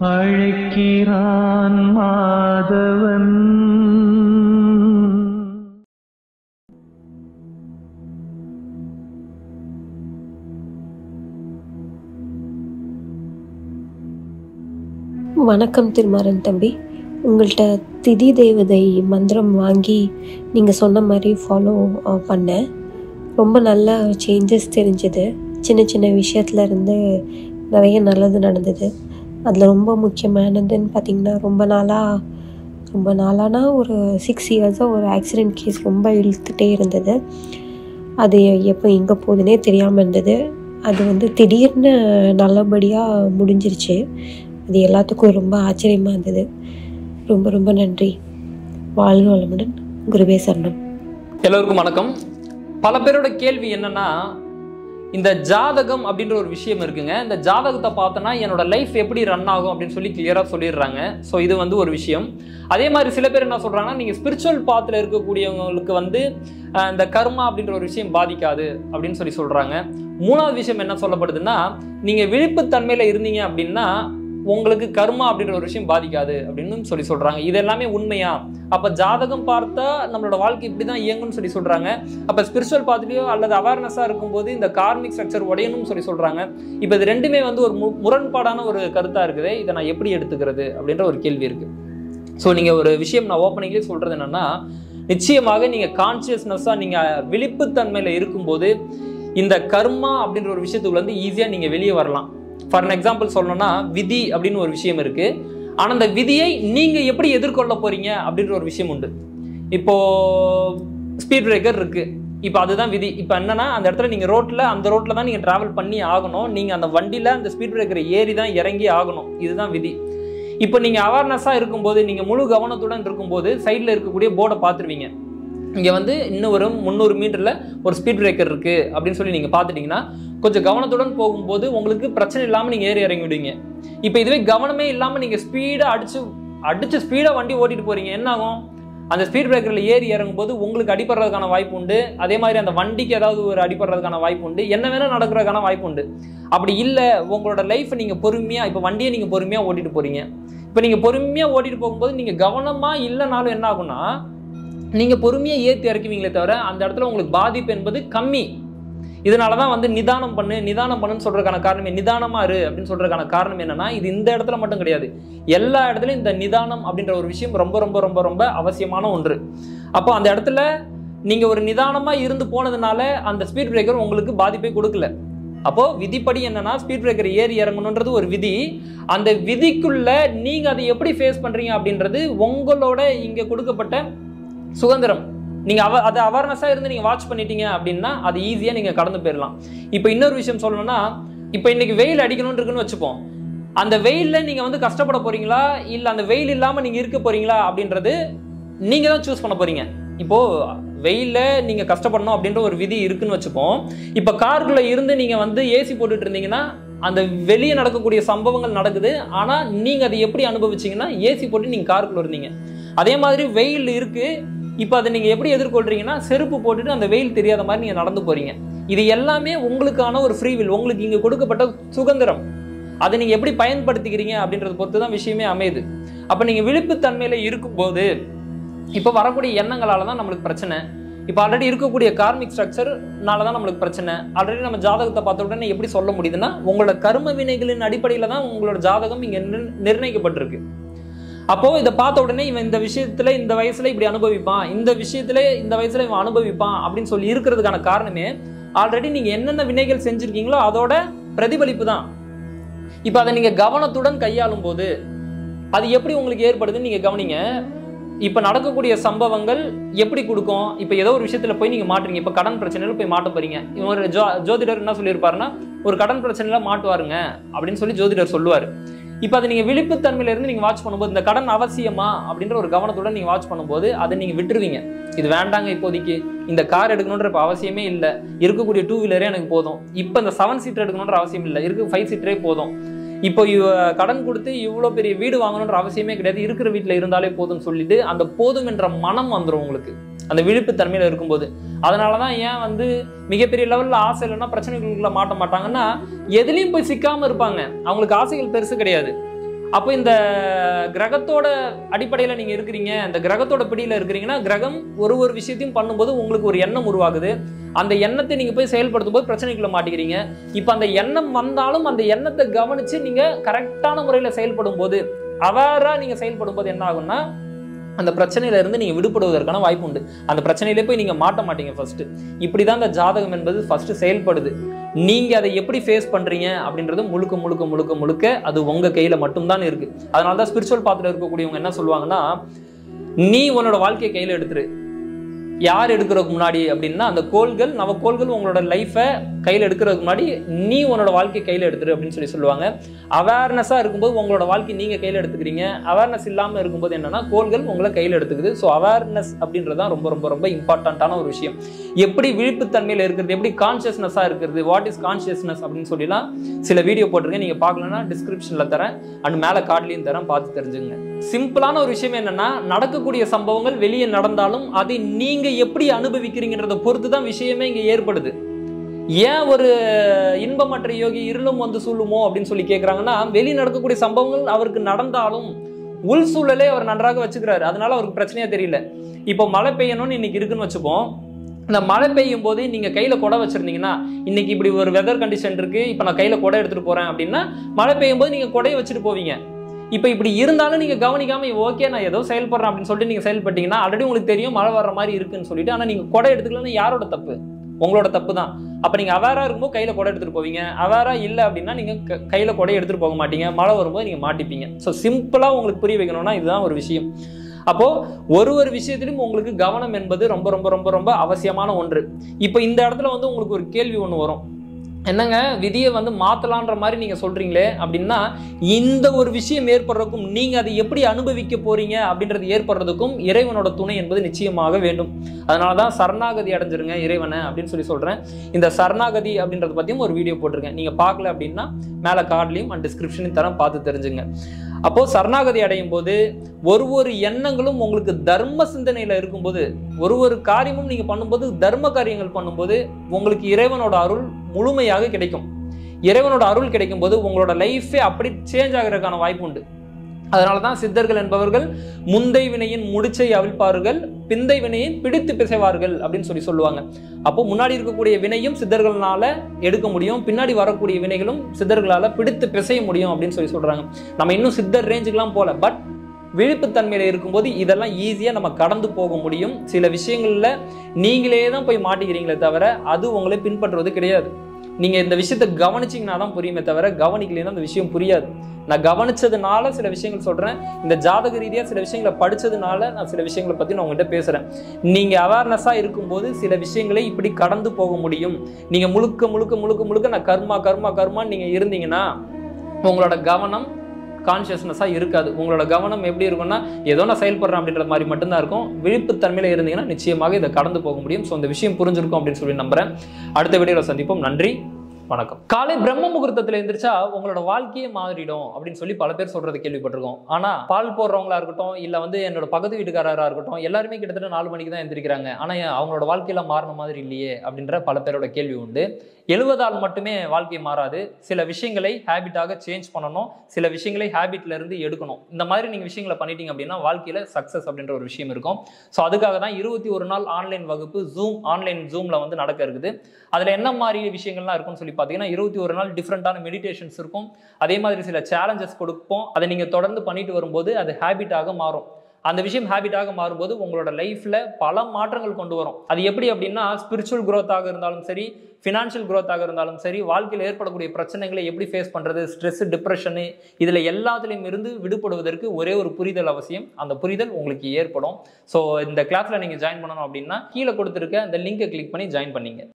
அழைக்கிறான் மாதவன் வணக்கம் திருமாறன் தம்பி உங்கள்கிட்ட திதி தேவதை மந்திரம் வாங்கி நீங்கள் சொன்ன மாதிரி ஃபாலோ பண்ணேன் ரொம்ப நல்ல சேஞ்சஸ் தெரிஞ்சது சின்ன சின்ன விஷயத்துல இருந்து நிறைய நல்லது நடந்தது அதில் ரொம்ப முக்கியமானதுன்னு பார்த்திங்கன்னா ரொம்ப நாளாக ரொம்ப நாளானா ஒரு சிக்ஸ் இயர்ஸாக ஒரு ஆக்சிடெண்ட் கேஸ் ரொம்ப இழுத்துட்டே இருந்தது அது எப்போ எங்கே போகுதுன்னே தெரியாமல் இருந்தது அது வந்து திடீர்னு நல்லபடியாக முடிஞ்சிருச்சு அது எல்லாத்துக்கும் ரொம்ப ஆச்சரியமாக இருந்தது ரொம்ப ரொம்ப நன்றி வாழ்க வளமுடன் குருவே சரணம் எல்லோருக்கும் வணக்கம் பல பேரோட கேள்வி என்னன்னா இந்த ஜாதகம் அப்படின்ற ஒரு விஷயம் இருக்குங்க இந்த ஜாதகத்தை பார்த்தோன்னா என்னோட லைஃப் எப்படி ரன் ஆகும் அப்படின்னு சொல்லி கிளியராக சொல்லிடுறாங்க ஸோ இது வந்து ஒரு விஷயம் அதே மாதிரி சில பேர் என்ன சொல்றாங்கன்னா நீங்கள் ஸ்பிரிச்சுவல் பாத்தில் இருக்கக்கூடியவங்களுக்கு வந்து அஹ், இந்த கர்மா அப்படின்ற ஒரு விஷயம் பாதிக்காது அப்படின்னு சொல்லி சொல்றாங்க மூணாவது விஷயம் என்ன சொல்லப்படுதுன்னா நீங்கள் விழிப்புத்தன்மையில் இருந்தீங்க அப்படின்னா உங்களுக்கு கர்மா அப்படின்ற ஒரு விஷயம் பாதிக்காது அப்படின்னு சொல்லி சொல்றாங்க இது எல்லாமே உண்மையா அப்ப ஜாதகம் பார்த்தா நம்மளோட வாழ்க்கை இப்படி தான் இயங்கும்னு சொல்லி சொல்றாங்க அப்ப ஸ்பிரிச்சுவல் பார்த்துலையோ அல்லது அவேர்னஸா இருக்கும்போது இந்த கார்மிக் ஸ்ட்ரக்சர் உடையணும்னு சொல்லி சொல்றாங்க இப்ப இது ரெண்டுமே வந்து ஒரு மு- முரண்பாடான ஒரு கருத்தா இருக்குது இதை நான் எப்படி எடுத்துக்கிறது அப்படின்ற ஒரு கேள்வி இருக்கு ஸோ நீங்க ஒரு விஷயம் நான் ஓப்பனிங்லேயே சொல்றது என்னன்னா நிச்சயமாக நீங்க கான்சியஸ்னஸா நீங்க விழிப்புத்தன்மையில இருக்கும்போது இந்த கர்மா அப்படின்ற ஒரு விஷயத்துக்குள்ள இருந்து ஈஸியா நீங்க வெளியே வரலாம் ஃபார் எக்ஸாம்பிள் சொல்லணும்னா விதி அப்படின்னு ஒரு விஷயம் இருக்கு ஆனா அந்த விதியை நீங்க எப்படி எதிர்கொள்ள போறீங்க அப்படின்ற ஒரு விஷயம் உண்டு இப்போ ஸ்பீட் பிரேக்கர் இருக்கு இப்போ அதுதான் விதி இப்போ என்னன்னா அந்த இடத்துல நீங்க ரோட்ல அந்த ரோட்ல தான் நீங்க டிராவல் பண்ணி ஆகணும் நீங்க அந்த வண்டியில அந்த ஸ்பீட் பிரேக்கரை ஏறி தான் இறங்கி ஆகணும் இதுதான் விதி இப்போ நீங்க அவேர்னஸாக இருக்கும்போது நீங்க முழு கவனத்துடன் இருக்கும்போது சைடில் இருக்கக்கூடிய போர்டை பார்த்துருவீங்க இங்க வந்து இன்னும் ஒரு முந்நூறு மீட்டர்ல ஒரு ஸ்பீட் பிரேக்கர் இருக்கு அப்படின்னு சொல்லி நீங்க பார்த்துட்டீங்கன்னா கொஞ்சம் கவனத்துடன் போகும்போது உங்களுக்கு பிரச்சனை இல்லாம நீங்க ஏறி இறங்கி விடுவீங்க இப்போ இதுவே கவனமே இல்லாம நீங்க ஸ்பீடா அடிச்சு அடிச்சு ஸ்பீடா வண்டி ஓட்டிட்டு போறீங்க என்ன ஆகும் அந்த ஸ்பீட் பிரேக்கர்ல ஏறி இறங்கும் போது உங்களுக்கு அடிபடுறதுக்கான வாய்ப்பு உண்டு அதே மாதிரி அந்த வண்டிக்கு ஏதாவது ஒரு அடிபடுறதுக்கான வாய்ப்பு உண்டு என்ன வேணா நடக்கிறதுக்கான வாய்ப்பு உண்டு அப்படி இல்லை உங்களோட லைஃப் நீங்க பொறுமையா இப்போ வண்டியை நீங்க பொறுமையா ஓட்டிட்டு போறீங்க இப்போ நீங்க பொறுமையா ஓட்டிட்டு போகும்போது நீங்க கவனமா இல்லைனாலும் என்ன ஆகும்னா நீங்க பொறுமையா ஏத்தி இறக்குவீங்களே தவிர அந்த இடத்துல உங்களுக்கு பாதிப்பு என்பது கம்மி இதனால தான் வந்து நிதானம் பண்ணு நிதானம் பண்ணுன்னு சொல்றதுக்கான காரணம் என்ன? நிதானமா இரு அப்படின்னு சொல்றதுக்கான காரணம் என்னன்னா இது இந்த இடத்துல மட்டும் கிடையாது எல்லா இடத்துலயும் இந்த நிதானம் அப்படின்ற ஒரு விஷயம் ரொம்ப ரொம்ப ரொம்ப ரொம்ப அவசியமான ஒன்று அப்போ அந்த இடத்துல நீங்க ஒரு நிதானமா இருந்து போனதுனால அந்த ஸ்பீட் பிரேக்கர் உங்களுக்கு பாதிப்பை கொடுக்கல அப்போ விதிப்படி என்னன்னா ஸ்பீட் பிரேக்கர் ஏறி இறங்கணுன்றது ஒரு விதி அந்த விதிக்குள்ள நீங்க அதை எப்படி ஃபேஸ் பண்றீங்க அப்படின்றது உங்களோட இங்க கொடுக்கப்பட்ட சுதந்திரம் நீங்க அவ அதை அவேர்னஸா இருந்து நீங்க வாட்ச் பண்ணிட்டீங்க அப்படின்னா அது ஈஸியா நீங்க கடந்து போயிடலாம் இப்போ இன்னொரு விஷயம் சொல்லணும்னா இப்போ இன்னைக்கு வெயில் அடிக்கணும்னு இருக்குன்னு வச்சுப்போம் அந்த வெயில்ல நீங்க வந்து கஷ்டப்பட போறீங்களா இல்ல அந்த வெயில் இல்லாம நீங்க இருக்க போறீங்களா அப்படின்றது நீங்க தான் சூஸ் பண்ண போறீங்க இப்போ வெயில்ல நீங்க கஷ்டப்படணும் அப்படின்ற ஒரு விதி இருக்குன்னு வச்சுப்போம் இப்போ காருக்குள்ள இருந்து நீங்க வந்து ஏசி போட்டுட்டு இருந்தீங்கன்னா அந்த வெளியே நடக்கக்கூடிய சம்பவங்கள் நடக்குது ஆனா நீங்க அதை எப்படி அனுபவிச்சீங்கன்னா ஏசி போட்டு நீங்க காருக்குள்ள இருந்தீங்க அதே மாதிரி வெயில் இருக்கு இப்போ அதை நீங்க எப்படி எதிர்கொள்றீங்கன்னா செருப்பு போட்டுட்டு அந்த வெயில் தெரியாத மாதிரி நீங்க நடந்து போறீங்க இது எல்லாமே உங்களுக்கான ஒரு ஃப்ரீ வில் உங்களுக்கு இங்க கொடுக்கப்பட்ட சுதந்திரம் அதை நீங்க எப்படி பயன்படுத்திக்கிறீங்க அப்படின்றத பொறுத்து தான் விஷயமே அமையுது அப்ப நீங்க விழிப்புத்தன்மையில இருக்கும்போது இப்போ வரக்கூடிய எண்ணங்களால தான் நம்மளுக்கு பிரச்சனை இப்போ ஆல்ரெடி இருக்கக்கூடிய கார்மிக் ஸ்ட்ரக்சர்னால தான் நம்மளுக்கு பிரச்சனை ஆல்ரெடி நம்ம ஜாதகத்தை பார்த்த உடனே எப்படி சொல்ல முடியுதுன்னா உங்களோட கர்ம வினைகளின் அடிப்படையில தான் உங்களோட ஜாதகம் இங்க நிர்- நிர்ணயிக்கப்பட்டிருக்கு அப்போ இதை பார்த்த உடனே இவன் இந்த விஷயத்துல இந்த வயசுல இப்படி அனுபவிப்பான் இந்த விஷயத்துல இந்த வயசுல இவன் அனுபவிப்பான் அப்படின்னு சொல்லி இருக்கிறதுக்கான காரணமே ஆல்ரெடி நீங்க என்னென்ன வினைகள் செஞ்சிருக்கீங்களோ அதோட பிரதிபலிப்பு தான் இப்போ அதை நீங்க கவனத்துடன் கையாளும் போது அது எப்படி உங்களுக்கு ஏற்படுதுன்னு நீங்க கவனிங்க இப்போ நடக்கக்கூடிய சம்பவங்கள் எப்படி கொடுக்கும் இப்போ ஏதோ ஒரு விஷயத்துல போய் நீங்க மாட்டுறீங்க இப்போ கடன் பிரச்சனையில போய் மாட்ட போறீங்க இவன் ஒரு ஜோ ஜோதிடர் என்ன சொல்லியிருப்பாருன்னா ஒரு கடன் பிரச்சனையில மாட்டுவாருங்க அப்படின்னு சொல்லி ஜோதிடர் சொல்லுவார் இப்போ அதை நீங்க விழிப்புத்தன்மையில இருந்து நீங்க வாட்ச் பண்ணும்போது இந்த கடன் அவசியமா அப்படின்ற ஒரு கவனத்துடன் நீங்க வாட்ச் பண்ணும்போது அதை நீங்க விட்டுருவீங்க இது வேண்டாங்க இப்போதைக்கு இந்த கார் எடுக்கணுன்ற இப்போ அவசியமே இல்லை இருக்கக்கூடிய டூ வீலரே எனக்கு போதும் இப்போ இந்த செவன் சீட்டர் எடுக்கணுன்ற அவசியம் இல்லை இருக்கு ஃபைவ் சீட்டரே போதும் இப்போ இவ கடன் கொடுத்து இவ்வளோ பெரிய வீடு வாங்கணுன்ற அவசியமே கிடையாது இருக்கிற வீட்டில் இருந்தாலே போதும்னு சொல்லிட்டு அந்த போதும் என்ற மனம் வந்துடும் உங்களுக்கு அந்த விழிப்புத்தன்மையில இருக்கும்போது அதனால தான் ஏன் வந்து மிகப்பெரிய லெவலில் ஆசை இல்லைன்னா பிரச்சனைகளுக்குள்ள மாட்ட மாட்டாங்கன்னா எதுலேயும் போய் சிக்காம இருப்பாங்க அவங்களுக்கு ஆசைகள் பெருசு கிடையாது அப்போ இந்த கிரகத்தோட அடிப்படையில் நீங்கள் இருக்கிறீங்க இந்த கிரகத்தோட பிடியில் இருக்கிறீங்கன்னா கிரகம் ஒரு ஒரு விஷயத்தையும் பண்ணும்போது உங்களுக்கு ஒரு எண்ணம் உருவாகுது அந்த எண்ணத்தை நீங்கள் போய் செயல்படுத்தும் போது பிரச்சனைக்குள்ள மாட்டிக்கிறீங்க இப்போ அந்த எண்ணம் வந்தாலும் அந்த எண்ணத்தை கவனித்து நீங்கள் கரெக்டான முறையில் செயல்படும் போது அவேராக நீங்கள் செயல்படும் போது என்ன ஆகும்னா அந்த பிரச்சனையில இருந்து நீங்க விடுபடுவதற்கான வாய்ப்பு உண்டு அந்த பிரச்சனையிலே போய் நீங்க மாட்ட மாட்டீங்க ஃபர்ஸ்ட் இப்படிதான் அந்த ஜாதகம் என்பது ஃபர்ஸ்ட் செயல்படுது நீங்க அதை எப்படி ஃபேஸ் பண்றீங்க அப்படின்றது முழுக்க முழுக்க முழுக்க முழுக்க அது உங்க கையில மட்டும்தான் இருக்கு அதனால தான் ஸ்பிரிச்சுவல் பாத்துல இருக்கக்கூடியவங்க என்ன சொல்லுவாங்கன்னா நீ உன்னோட வாழ்க்கையை கையில எடுத்துரு யார் எடுக்கிறதுக்கு முன்னாடி அப்படின்னா அந்த கோள்கள் நவ கோள்கள் உங்களோட லைஃப்பை கையில் எடுக்கிறதுக்கு முன்னாடி நீ உன்னோட வாழ்க்கையை கையில் எடுத்துரு அப்படின்னு சொல்லி சொல்லுவாங்க அவேர்னஸாக இருக்கும்போது உங்களோட வாழ்க்கை நீங்கள் கையில் எடுத்துக்கிறீங்க அவேர்னஸ் இல்லாமல் இருக்கும்போது என்னன்னா கோள்கள் உங்களை கையில் எடுத்துக்குது ஸோ அவேர்னஸ் அப்படின்றது தான் ரொம்ப ரொம்ப ரொம்ப இம்பார்ட்டண்ட்டான ஒரு விஷயம் எப்படி விழிப்புத்தன்மையில் இருக்கிறது எப்படி கான்ஷியஸ்னஸாக இருக்கிறது வாட் இஸ் கான்ஷியஸ்னஸ் அப்படின்னு சொல்லிலாம் சில வீடியோ போட்டிருக்கேன் நீங்கள் பார்க்கலன்னா டிஸ்கிரிப்ஷனில் தரேன் அண்ட் மேலே கார்ட்லேயும் தரேன் பார்த்து தெரிஞ்சுங்க சிம்பிளான ஒரு விஷயம் என்னன்னா நடக்கக்கூடிய சம்பவங்கள் வெளியே நடந்தாலும் அதை நீங்க எப்படி அனுபவிக்கிறீங்கன்றத பொறுத்து தான் விஷயமே இங்க ஏற்படுது ஏன் ஒரு இன்பமற்ற யோகி இருளும் வந்து சொல்லுமோ அப்படின்னு சொல்லி கேட்குறாங்கன்னா வெளியே நடக்கக்கூடிய சம்பவங்கள் அவருக்கு நடந்தாலும் உள் சூழலே அவர் நன்றாக வச்சுக்கிறாரு அதனால அவருக்கு பிரச்சனையா தெரியல இப்போ மழை பெய்யணும்னு இன்னைக்கு இருக்குன்னு வச்சுப்போம் இந்த மழை பெய்யும் போது நீங்க கையில குடை வச்சிருந்தீங்கன்னா இன்னைக்கு இப்படி ஒரு வெதர் கண்டிஷன் இருக்கு இப்போ நான் கையில குடை எடுத்துட்டு போறேன் அப்படின்னா மழை பெய்யும் போது நீங்க குடையை வச்சுட்டு போவீங்க இப்போ இப்படி இருந்தாலும் நீங்க கவனிக்காம ஓகே நான் ஏதோ செயல்படுறேன் அப்படின்னு சொல்லிட்டு நீங்க செயல்பட்டீங்கன்னா ஆல்ரெடி உங்களுக்கு தெரியும் மழை வர்ற மாதிரி இருக்குன்னு சொல்லிட்டு ஆனா நீங்க குடை எடுத்துக்கலன்னா யாரோட தப்பு உங்களோட தப்பு தான் அப்ப நீங்க அவேரா இருக்கும்போது கையில குடை எடுத்துட்டு போவீங்க அவேரா இல்ல அப்படின்னா நீங்க க- கையில குடை எடுத்துட்டு போக மாட்டீங்க மழை வரும்போது நீங்க மாட்டிப்பீங்க ஸோ சிம்பிளா உங்களுக்கு புரிய வைக்கணும்னா இதுதான் ஒரு விஷயம் அப்போ ஒரு ஒரு விஷயத்திலும் உங்களுக்கு கவனம் என்பது ரொம்ப ரொம்ப ரொம்ப ரொம்ப அவசியமான ஒன்று இப்போ இந்த இடத்துல வந்து உங்களுக்கு ஒரு கேள்வி ஒன்று வரும் என்னங்க விதியை வந்து மாத்தலான்ற மாதிரி நீங்க சொல்றீங்களே அப்படின்னா இந்த ஒரு விஷயம் ஏற்படுறதுக்கும் நீங்க அதை எப்படி அனுபவிக்க போறீங்க அப்படின்றது ஏற்படுறதுக்கும் இறைவனோட துணை என்பது நிச்சயமாக வேண்டும் அதனால தான் சரணாகதி அடைஞ்சிருங்க இறைவனை அப்படின்னு சொல்லி சொல்றேன் இந்த சரணாகதி அப்படின்றத பத்தியும் ஒரு வீடியோ போட்டிருக்கேன் நீங்க பார்க்கல அப்படின்னா மேல கார்ட்லயும் அண்ட் டிஸ்கிரிப்ஷனையும் தரேன் பார்த்து தெரிஞ்சுங்க அப்போ சரணாகதி அடையும் போது ஒரு ஒரு எண்ணங்களும் உங்களுக்கு தர்ம சிந்தனையில இருக்கும்போது ஒரு ஒரு காரியமும் நீங்க பண்ணும்போது தர்ம காரியங்கள் பண்ணும்போது உங்களுக்கு இறைவனோட அருள் முழுமையாக கிடைக்கும் இறைவனோட அருள் கிடைக்கும் போது உங்களோட லைஃபே அப்படி சேஞ்ச் ஆகிறதுக்கான வாய்ப்பு உண்டு அதனால தான் சித்தர்கள் என்பவர்கள் முந்தை வினையின் முடிச்சை அவிழ்ப்பார்கள் பிந்தை வினையை பிடித்து பிசைவார்கள் அப்படின்னு சொல்லி சொல்லுவாங்க அப்போ முன்னாடி இருக்கக்கூடிய வினையும் சித்தர்களால எடுக்க முடியும் பின்னாடி வரக்கூடிய வினைகளும் சித்தர்களால பிடித்து பிசைய முடியும் அப்படின்னு சொல்லி சொல்றாங்க நம்ம இன்னும் சித்தர் ரேஞ்சுக்கெல்லாம் போல பட் விழிப்புத்தன்மையில இருக்கும்போது இதெல்லாம் ஈஸியாக நம்ம கடந்து போக முடியும் சில விஷயங்கள்ல நீங்களே தான் போய் மாட்டிக்கிறீங்களே தவிர அது உங்களை பின்பற்றுவது கிடையாது நீங்க இந்த விஷயத்தை கவனிச்சீங்கன்னா தான் புரியுமே தவிர கவனிக்கலைன்னா அந்த விஷயம் புரியாது நான் கவனிச்சதுனால சில விஷயங்கள் சொல்றேன் இந்த ஜாதக ரீதியா சில விஷயங்களை படிச்சதுனால நான் சில விஷயங்களை பத்தி நான் உங்ககிட்ட பேசுறேன் நீங்க அவேர்னஸா இருக்கும்போது சில விஷயங்களை இப்படி கடந்து போக முடியும் நீங்க முழுக்க முழுக்க முழுக்க முழுக்க நான் கர்மா கர்மா கர்மான்னு நீங்க இருந்தீங்கன்னா உங்களோட கவனம் கான்ஷியஸ்னஸாக இருக்காது உங்களோட கவனம் எப்படி இருக்கும்னா ஏதோ நான் செயல்படுறேன் அப்படின்ற மாதிரி மட்டும்தான் இருக்கும் விழிப்புத்தன்மையில் இருந்தீங்கன்னா நிச்சயமாக இதை கடந்து போக முடியும் ஸோ இந்த விஷயம் புரிஞ்சிருக்கும் அப்படின்னு சொல்லி நம்புறேன் அடுத்த வீடியோவில் சந்திப்போம் நன்றி வணக்கம் காலை பிரம்ம முகூர்த்தத்துல எந்திரிச்சா உங்களோட வாழ்க்கையே மாறிடும் அப்படின்னு சொல்லி பல பேர் சொல்றது கேள்விப்பட்டிருக்கோம் ஆனா பால் போடுறவங்களா இருக்கட்டும் இல்ல வந்து என்னோட பக்கத்து வீட்டுக்காரரா இருக்கட்டும் எல்லாருமே கிட்டத்தட்ட நாலு மணிக்கு தான் எந்திரிக்கிறாங்க ஆனா ஏன் அவங்களோட வாழ்க்கையில மாறின மாதிரி இல்லையே அப்படின்ற பல பேரோட கேள்வி உண்டு எழுவதால் மட்டுமே வாழ்க்கை மாறாது சில விஷயங்களை ஹேபிட்டாக சேஞ்ச் பண்ணணும் சில விஷயங்களை ஹேபிட்ல இருந்து எடுக்கணும் இந்த மாதிரி நீங்க விஷயங்களை பண்ணிட்டீங்க அப்படின்னா வாழ்க்கையில சக்சஸ் அப்படின்ற ஒரு விஷயம் இருக்கும் ஸோ அதுக்காக தான் இருபத்தி ஒரு நாள் ஆன்லைன் வகுப்பு ஜூம் ஆன்லைன் ஜூம்ல வந்து நடக்க இருக்குது அதுல என்ன மாதிரி விஷயங்கள்லாம் இருக்கும்னு சொல்லி பார்த்தீங்கன்னா இருபத்தி ஒரு நாள் டிஃப்ரெண்டான மெடிடேஷன்ஸ் இருக்கும் அதே மாதிரி சில சேலஞ்சஸ் கொடுப்போம் அதை நீங்க தொடர்ந்து பண்ணிட்டு வரும்போது அது ஹேபிட்டாக மாறும் அந்த விஷயம் ஹேபிட்டாக மாறும்போது உங்களோட லைஃப்ல பல மாற்றங்கள் கொண்டு வரும் அது எப்படி அப்படின்னா ஸ்பிரிச்சுவல் growth-ஆக இருந்தாலும் சரி ஃபினான்ஷியல் growth-ஆக இருந்தாலும் சரி வாழ்க்கையில் ஏற்படக்கூடிய பிரச்சனைகளை எப்படி ஃபேஸ் பண்றது ஸ்ட்ரெஸ் டிப்ரெஷனு இதுல எல்லாத்துலேயும் இருந்து விடுபடுவதற்கு ஒரே ஒரு புரிதல் அவசியம் அந்த புரிதல் உங்களுக்கு ஏற்படும் ஸோ இந்த கிளாஸ்ல நீங்க ஜாயின் பண்ணணும் அப்படின்னா கீழே கொடுத்துருக்க அந்த லிங்கை கிளிக் பண்ணி ஜாயின் பண்ணீங்க